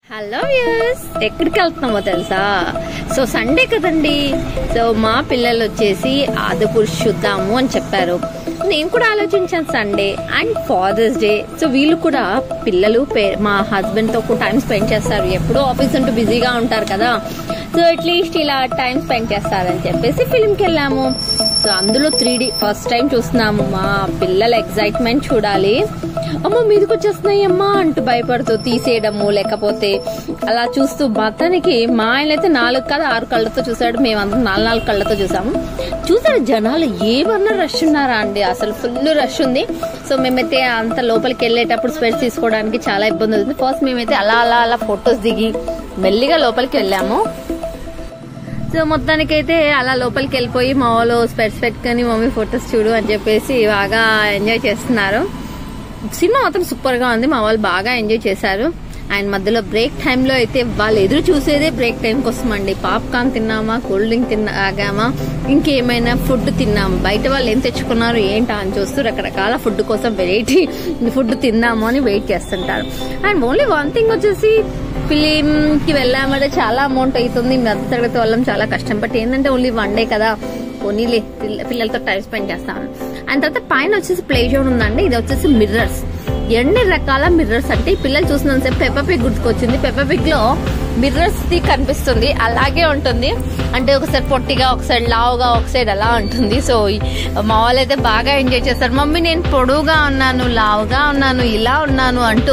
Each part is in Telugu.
హలో వ్యూస్ ఎక్కడికి వెళ్తున్నామో తెలుసా సో సండే కదండి సో మా పిల్లలు వచ్చేసి ఆదిపురుష్ చూద్దాము అని చెప్పారు నేను కూడా ఆలోచించాను Sunday and father's day so వీళ్ళు కూడా పిల్లలు పే- మా హస్బెండ్ తో టైం స్పెండ్ చేస్తారు ఎప్పుడూ ఆఫీస్ అంటూ బిజీగా ఉంటారు కదా సో అట్లీస్ట్ ఇలా టైం స్పెండ్ చేస్తారని చెప్పేసి ఫిల్మ్కి వెళ్ళాము సో అందులో త్రీ ఫస్ట్ టైం చూస్తున్నాము మా పిల్లల ఎగ్జైట్మెంట్ చూడాలి అమ్మో మీదకి వచ్చేస్తున్నాయి అమ్మా అంటూ భయపడుతూ తీసేయడము లేకపోతే అలా చూస్తూ మొత్తానికి మా ఆయన అయితే నాలుగు కాదు ఆరు కళ్ళతో చూసాడు మేమందరం నాలుగు నాలుగు కళ్ళతో చూసాము చూసారు జనాలు ఏమన్నా రష్ ఉన్నారా అండి అసలు ఫుల్ రష్ ఉంది సో మేమైతే అంత లోపలికి వెళ్ళేటప్పుడు స్పెట్స్ తీసుకోవడానికి చాలా ఇబ్బంది అవుతుంది ఫస్ట్ మేమైతే అలా అలా అలా ఫొటోస్ దిగి మెల్లిగా లోపలికి వెళ్ళాము సో మొత్తానికైతే అలా లోపలికి వెళ్ళిపోయి మా వాళ్ళు స్పెట్స్ పెట్టుకొని మమ్మీ ఫొటోస్ చూడు అని చెప్పేసి బాగా ఎంజాయ్ చేస్తున్నారు సినిమా మాత్రం సూపర్ గా ఉంది మా వాళ్ళు బాగా ఎంజాయ్ చేశారు అండ్ మధ్యలో బ్రేక్ టైంలో అయితే వాళ్ళు ఎదురు చూసేదే బ్రేక్ టైం కోసం అండి పాప్కార్న్ తిన్నామా కూల్ డ్రింక్ తిన్నాగామా ఇంకేమైనా ఫుడ్ తిన్నామా బయట వాళ్ళు ఏం తెచ్చుకున్నారు ఏంటా అని చూస్తూ రకరకాల ఫుడ్ కోసం వెరైటీ ఫుడ్ తిందాము అని వెయిట్ చేస్తుంటారు అండ్ ఓన్లీ వన్ థింగ్ వచ్చేసి ఫిలిం కి వెళ్ళామంటే చాలా అమౌంట్ అవుతుంది మధ్య తరగతి వాళ్ళం చాలా కష్టం బట్ ఏంటంటే ఓన్లీ వన్ డే కదా పోనీలే పిల్ల- పిల్లలతో టైం స్పెండ్ చేస్తాను అండ్ తర్వాత పైన వచ్చేసి ప్లే జోన్ ఉందండి ఇది వచ్చేసి మిర్రర్స్ ఎన్ని రకాల మిర్రర్స్ అంటే ఈ పిల్లలు చూసినంతసేపు పెప్ప పిగ్ గుర్తుకొచ్చింది పెప్ప పిగ్ లో మిర్రర్స్ ది కనిపిస్తుంది అలాగే ఉంటుంది అంటే ఒకసారి పొట్టిగా ఒకసారి లావుగా ఒక సైడ్ అలా ఉంటుంది సో ఈ- మా వాళ్ళు అయితే బాగా ఎంజాయ్ చేస్తారు మమ్మీ నేను పొడువుగా ఉన్నాను లావుగా ఉన్నాను ఇలా ఉన్నాను అంటూ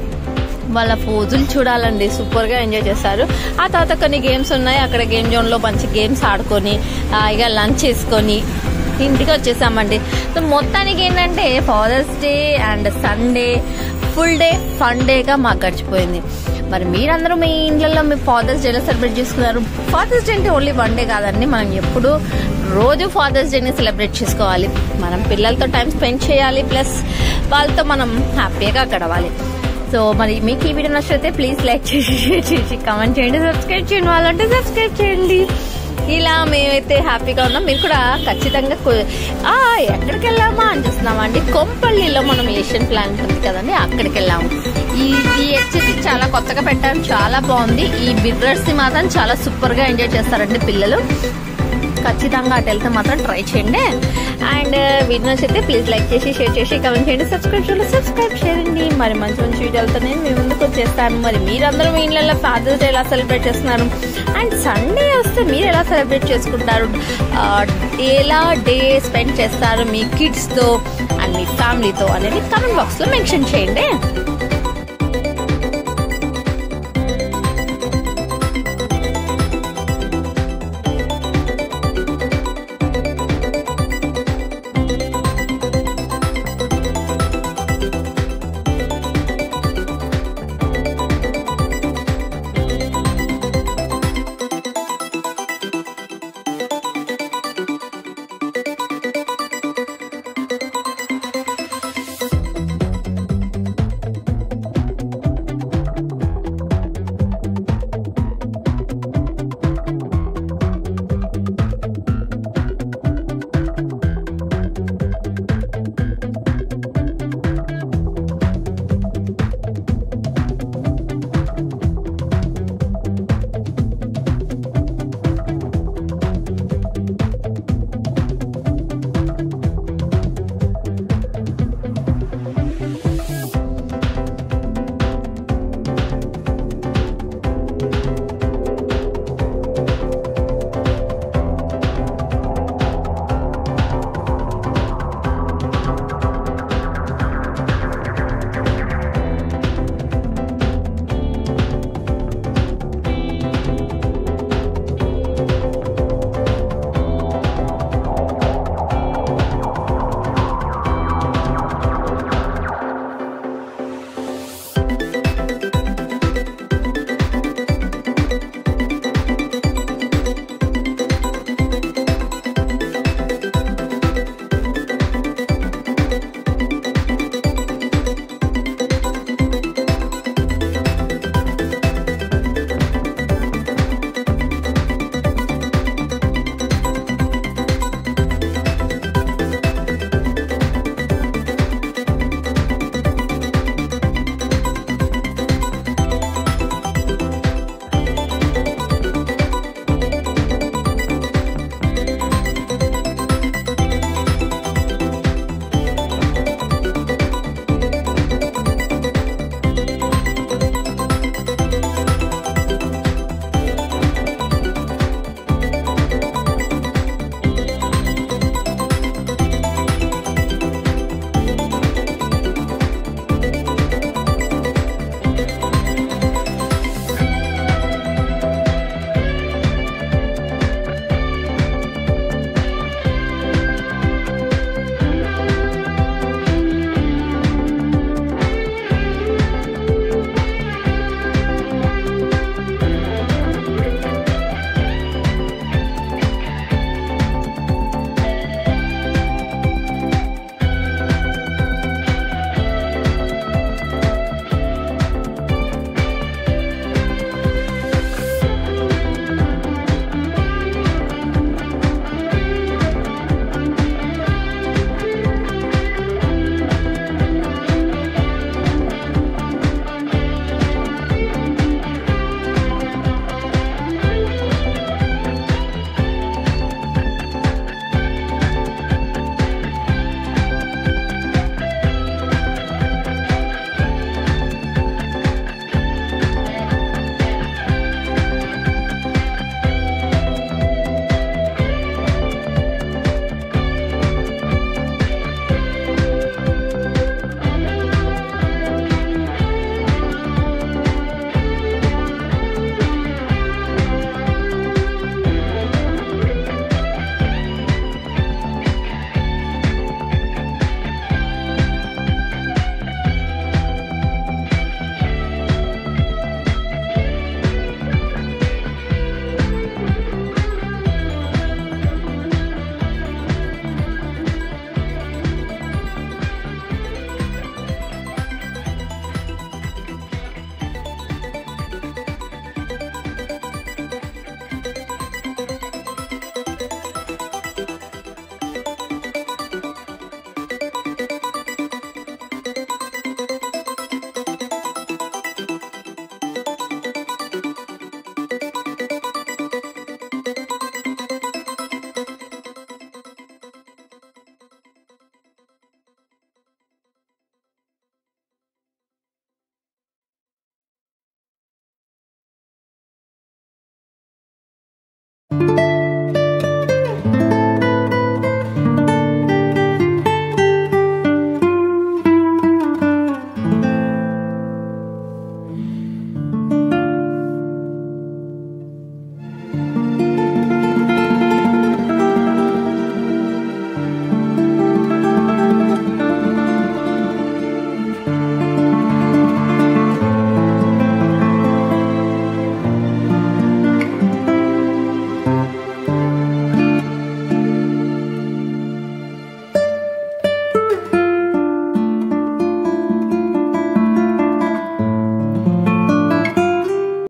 వాళ్ళ పోజులు చూడాలండి సూపర్ గా ఎంజాయ్ చేస్తారు ఆ తర్వాత కొన్ని గేమ్స్ ఉన్నాయి అక్కడ గేమ్ జోన్ లో మంచి గేమ్స్ ఆడుకొని ఆ, ఇక లంచ్ చేసుకొని ఇంటికి వచ్చేసామండి సో మొత్తానికి ఏంటంటే father's day and Sunday full day fun డేగా మాకు గడిచిపోయింది మరి మీరందరూ మీ ఇండ్లలో మీ ఫాదర్స్ డే ఎలా సెలబ్రేట్ చేసుకున్నారు ఫాదర్స్ డే అంటే ఓన్లీ వన్ డే కాదండి మనం ఎప్పుడు రోజు ఫాదర్స్ డేని సెలబ్రేట్ చేసుకోవాలి మనం పిల్లలతో టైం స్పెండ్ చేయాలి ప్లస్ వాళ్ళతో మనం హ్యాపీగా గడవాలి సో మరి మీకు ఈ వీడియో నచ్చితే ప్లీజ్ లైక్ చేసి షేర్ చేసి కామెంట్ చేయండి సబ్స్క్రైబ్ చేయండి వాళ్ళంటే సబ్స్క్రైబ్ చేయండి ఇలా మేమైతే హ్యాపీగా ఉన్నాం మీరు కూడా ఖచ్చితంగా కు- ఆ ఎక్కడికి వెళ్ళామా అని చూస్తున్నామా అండి కొంపల్లిలో మనం ఏషియన్ ప్లాంట్ ఉంది కదండి అక్కడికి వెళ్ళాము ఈ ఈ వచ్చేసి చాలా కొత్తగా పెట్టారు చాలా బాగుంది ఈ బిర్రర్స్ మాత్రం చాలా సూపర్ గా ఎంజాయ్ చేస్తారండి పిల్లలు ఖచ్చితంగా అటు వెళ్తే మాత్రం ట్రై చేయండి అండ్ వీడియో నచ్చితే ప్లీజ్ లైక్ చేసి షేర్ చేసి కమెంట్ చేయండి సబ్స్క్రైబ్ చేయండి సబ్స్క్రైబ్ చేయండి మరి మంచి మంచి వీడియోలతో నేను మీ ముందుకు వచ్చేస్తాను మరి మీరందరూ మీ ఇళ్ళల్లో ఫాదర్స్ డే ఎలా సెలబ్రేట్ చేస్తున్నారు అండ్ సండే వస్తే మీరు ఎలా సెలబ్రేట్ చేసుకుంటారు ఆ, ఎలా డే స్పెండ్ చేస్తారు మీ కిడ్స్తో అండ్ మీ ఫ్యామిలీతో అనేది కమెంట్ బాక్స్లో మెన్షన్ చేయండి